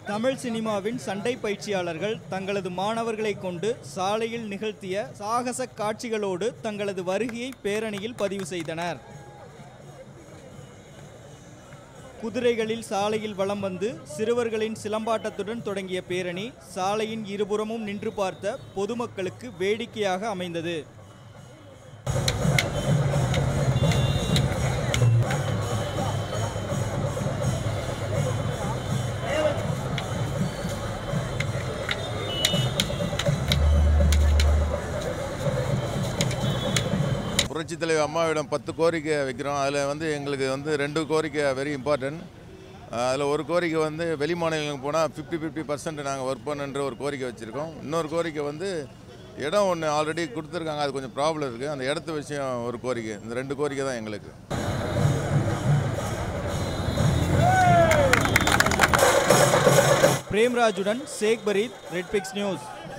தமிழ் சினிமாவின் சண்டை பயிற்சியாளர்கள் தங்களது மாணவர்களை கொண்டு சாலையில் நிகழ்த்திய சாகச காட்சிகளோடு தங்களது வருகையை பேரணியில் பதிவு செய்தனர் குதிரைகளில் சாலையில் வலம் வந்து சிறுவர்களின் சிலம்பாட்டத்துடன் தொடங்கிய பேரணி சாலையின் இருபுறமும் நின்று பார்த்த பொதுமக்களுக்கு வேடிக்கையாக அமைந்தது புரட்சி தலைவர் அம்மாவிடம் பத்து கோரிக்கை வைக்கிறோம் அதில் வந்து எங்களுக்கு வந்து ரெண்டு கோரிக்கை வெரி இம்பார்ட்டன்ட் அதில் ஒரு கோரிக்கை வந்து வெளி மாநிலங்களுக்கு போனால் ஃபிஃப்டி ஃபிஃப்டி பர்சன்ட் நாங்கள் ஒர்க் பண்ணுன்ற ஒரு கோரிக்கை வச்சுருக்கோம் இன்னொரு கோரிக்கை வந்து இடம் ஒன்று ஆல்ரெடி கொடுத்துருக்காங்க அது கொஞ்சம் ப்ராப்ளம் இருக்குது அந்த இடத்து விஷயம் ஒரு கோரிக்கை இந்த ரெண்டு கோரிக்கை தான் எங்களுக்கு பிரேம்ராஜுடன் சேக் பரீத் ரெட்பிக்ஸ் நியூஸ்